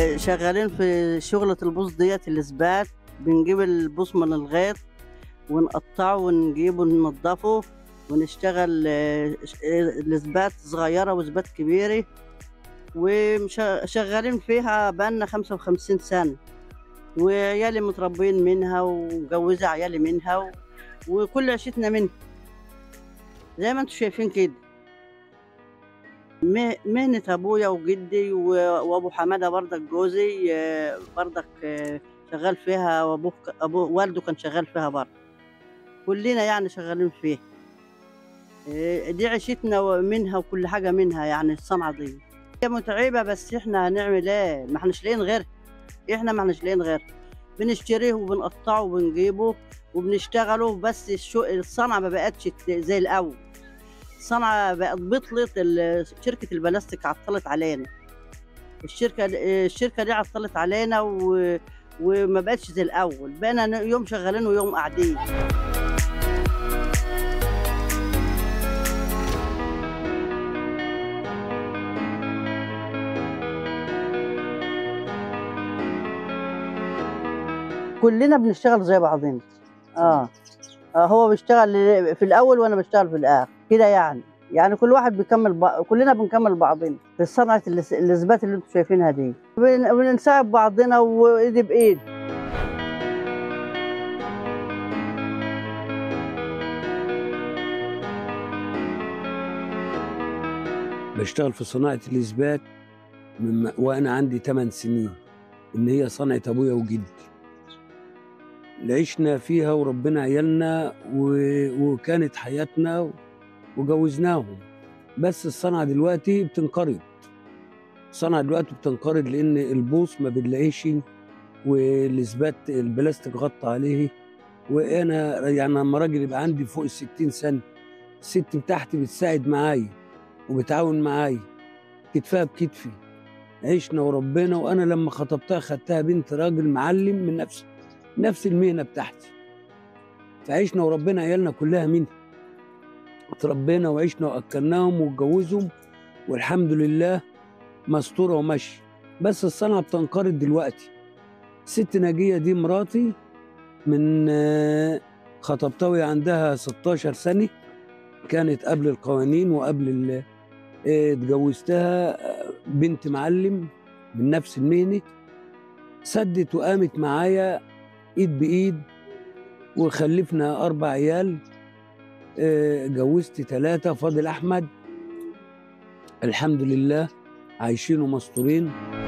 آه، شغالين في شغلة البوص ديت الإثبات بنجيب البوص من الغيط ونقطعه ونجيبه ننضفه ونشتغل آه، ش- آه، الإثبات صغيرة وإثبات كبيرة وشغالين فيها بقالنا خمسة وخمسين سنة وعيالي متربين منها ومجوزة عيالي منها و... وكل عيشتنا منها زي ما انتم شايفين كده م- مهنة أبويا وجدي و- وأبو حمادة برضك جوزي آه، برضك آه، شغال فيها وأبوه ك- أبوه والده كان شغال فيها برضه كلنا يعني شغالين فيها آه، دي عيشتنا منها وكل حاجة منها يعني الصنعة دي هي متعبة بس احنا هنعمل ايه ما احناش لاقيين غيرها احنا ما احناش لاقيين غيرها بنشتريه وبنقطعه وبنجيبه وبنشتغله بس الشو... الصنعة ما بقتش ت- زي الأول الصنعة بقت بطلت ال- شركة البلاستيك عطلت علينا الشركة الشركة دي عطلت علينا و... وما بقتش زي الأول بقينا ن- يوم شغالين ويوم قاعدين كلنا بنشتغل زي بعضنا اه آه، هو بيشتغل في الاول وانا بشتغل في الاخر كده يعني يعني كل واحد بيكمل بع... كلنا بنكمل بعضنا في صنعه الاس- الاثبات اللي انتم شايفينها دي بن... بنساعد بعضنا وايد بايد بشتغل في صناعة الإثبات من وأنا عندي 8 سنين إن هي صنعة أبويا وجدي عشنا فيها وربنا عيالنا و... وكانت حياتنا وجوزناهم بس الصنعة دلوقتي بتنقرض الصنعة دلوقتي بتنقرض لأن البوص ما بنلاقيش والإثبات البلاستيك غطى عليه وأنا يعني لما راجل يبقى عندي فوق الستين سنة الست بتاعتي بتساعد معايا وبتعاون معايا كتفها بكتفي عشنا وربنا وانا لما خطبتها خدتها بنت راجل معلم من نفس نفس المهنه بتاعتي فعشنا وربنا عيالنا كلها منها اتربينا وعشنا واكلناهم واتجوزهم والحمد لله مستوره وماشيه بس الصنعه بتنقرض دلوقتي ست ناجيه دي مراتي من آه، خطبتها وهي عندها 16 سنه كانت قبل القوانين وقبل ال- إيه، اتجوزتها آه، بنت معلم من نفس المهنة سدت وقامت معايا ايد بايد وخلفنا اربع عيال آه، جوزت ثلاثة فاضل احمد الحمد لله عايشين ومستورين